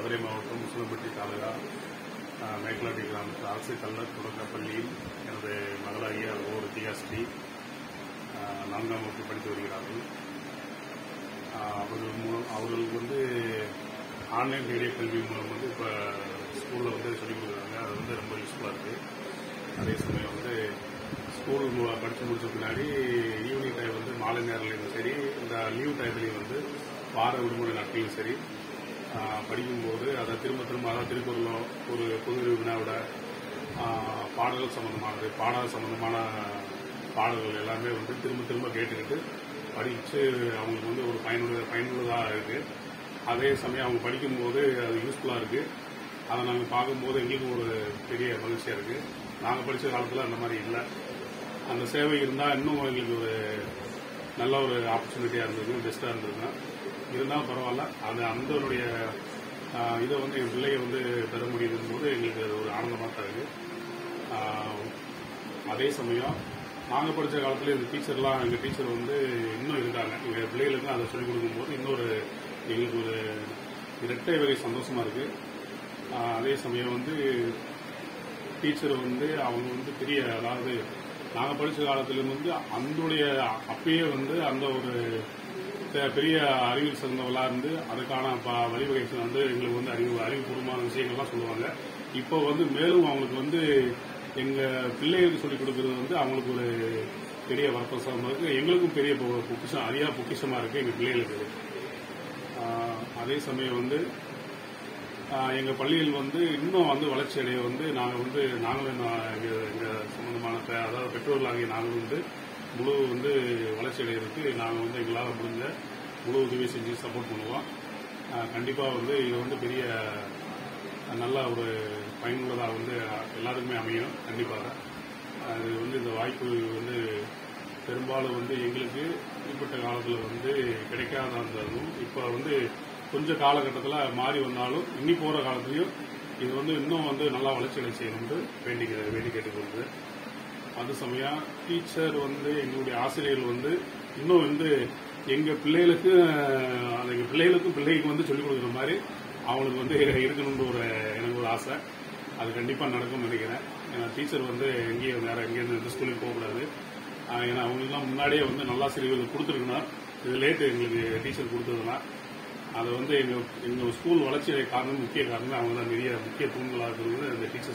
மதுரை மாவட்டம் முசலம்பட்டி தாலுகா அஹ், மேக்கலாட்டி கிராமத்து அரசு கல்லர் தொடக்கப் பள்ளியில் எனது மகளாகிய ஓர் தியாஸ்ரீ அஹ், நான்காம் வகுப்பு படித்து வருகிறார்கள் அஹ், அவர்கள் மூலம் அவர்களுக்கு வந்து ஆன்லைன் ரேடியோ கல்வி மூலம் வந்து இப்போ ஸ்கூலில் வந்து சொல்லிக் கொடுக்குறாங்க அது வந்து ரொம்ப யூஸ்ஃபுல்லாக இருக்குது அதே சமயம் வந்து ஸ்கூல் மு- படித்து முடிச்ச பின்னாடி ஈவினிங் டைம் வந்து மாலை நேரத்துலையும் சரி இந்த லீவ் டைம்லையும் வந்து வார விடுமுறை நாட்களையும் சரி ஆஹ், படிக்கும்போது அதை திரும்ப திரும்ப அதாவது திருக்குறளோ ஒரு பொது வினாவிட ஆஹ், பாடல்கள் சம்பந்தமானது பாடல் சம்பந்தமான பாடல்கள் எல்லாமே வந்து திரும்ப திரும்ப கேட்டுக்கிட்டு படித்து அவங்களுக்கு வந்து ஒரு பயனுள்ள பயனுள்ளதாக இருக்குது அதே சமயம் அவங்க படிக்கும்போது அது யூஸ்ஃபுல்லாக இருக்குது அதை நாங்கள் பார்க்கும்போது எங்களுக்கும் ஒரு பெரிய மகிழ்ச்சியாக இருக்குது நாங்கள் படித்த காலத்தில் அந்த மாதிரி இல்லை அந்த சேவை இருந்தால் இன்னும் எங்களுக்கு ஒரு நல்ல ஒரு ஆப்பர்ச்சுனிட்டியாக இருந்தது பெஸ்ட்டாக இருந்ததுங்க இருந்தாலும் பரவாயில்ல அது அந்தனுடைய ஆஹ், இதை வந்து என் பிள்ளைய வந்து பெற முடியுதும் போது எங்களுக்கு அது ஒரு ஆனந்தமாக தான் இருக்குது ஆஹ், அதே சமயம் நாங்கள் படித்த காலத்தில் இந்த டீச்சர்லாம் எங்கள் டீச்சர் வந்து இன்னும் இருக்காங்க எங்கள் பிள்ளைகளுக்கும் அதை சொல்லிக் கொடுக்கும்போது இன்னொரு எங்களுக்கு ஒரு இரட்டை வகை சந்தோஷமாக இருக்குது அதே சமயம் வந்து டீச்சர் வந்து அவங்க வந்து பெரிய அதாவது நாங்கள் படித்த காலத்துல வந்து அந்தோடைய அப்பயே வந்து அந்த ஒரு பெ- பெரிய அறிவியல் சிறந்தவளாக இருந்து அதுக்கான ப- வழிவகை வந்து எங்களுக்கு வந்து அறிவு அறிவுபூர்வமான விஷயங்கள்லாம் சொல்லுவாங்க இப்போ வந்து மேலும் அவங்களுக்கு வந்து எங்கள் பிள்ளைகளுக்கு சொல்லிக் கொடுக்கறது வந்து அவங்களுக்கு ஒரு பெரிய வரப்பிரசாதமாக இருக்குது எங்களுக்கும் பெரிய பொ- பொக்கிஷம் அரியா பொக்கிஷமாக இருக்குது எங்கள் பிள்ளைகளுக்கு ஆஹ் அதே சமயம் வந்து ஆஹ் எங்க பள்ளியில் வந்து இன்னும் வந்து வளர்ச்சி அடைய வந்து நாங்கள் வந்து நாங்களும் நான் எங்க எங்க சம்பந்தமான பே- அதாவது பெற்றோர்களாகிய நாங்கள் வந்து முழு வந்து வளர்ச்சி அடைகிறதுக்கு நாங்கள் வந்து எங்களால் முடிஞ்ச முழு உதவி செஞ்சு சப்போர்ட் பண்ணுவோம் ஆஹ் கண்டிப்பா வந்து இது வந்து பெரிய அஹ், நல்ல ஒரு பயனுள்ளதாக வந்து எல்லாருக்குமே அமையும் கண்டிப்பாக அது வந்து இந்த வாய்ப்பு வந்து பெரும்பாலும் வந்து எங்களுக்கு குறிப்பிட்ட காலத்தில் வந்து கிடைக்காத இருந்ததும் இப்போ வந்து கொஞ்ச காலகட்டத்தில் மாறி வந்தாலும் இனி போகிற காலத்துலையும் இது வந்து இன்னும் வந்து நல்லா வளர்ச்சி அடை செய்யணும்னு வேண்டி வேண்டி கேட்டுக்கொள்வது அது சமயம் டீச்சர் வந்து எங்களுடைய ஆசிரியர்கள் வந்து இன்னும் வந்து எங்க பிள்ளைகளுக்கு அஹ், அது எங்க பிள்ளைகளுக்கும் பிள்ளைக்கு வந்து சொல்லிக் கொடுக்குற மாதிரி அவங்களுக்கு வந்து இருக்கணும்னு ஒரு எனக்கு ஒரு ஆசை அது கண்டிப்பா நடக்கும்னு நினைக்கிறேன் ஏன்னா டீச்சர் வந்து எங்கேயும் வேற எங்கேயும் இந்த ஸ்கூலுக்கு போகக்கூடாது ஆஹ், ஏன்னா அவங்களுக்குலாம் முன்னாடியே வந்து நல்லாசிரியர்கள் கொடுத்துருக்கணும் இது லேட்டு எங்களுக்கு டீச்சர் கொடுத்ததுலாம் அதை வந்து எங்க எங்க ஸ்கூல் வளர்ச்சி காரணம் முக்கிய காரணம் அவங்க தான் பெரிய முக்கிய தூண்களாக இருக்கிறது அந்த டீச்சர்ஸ்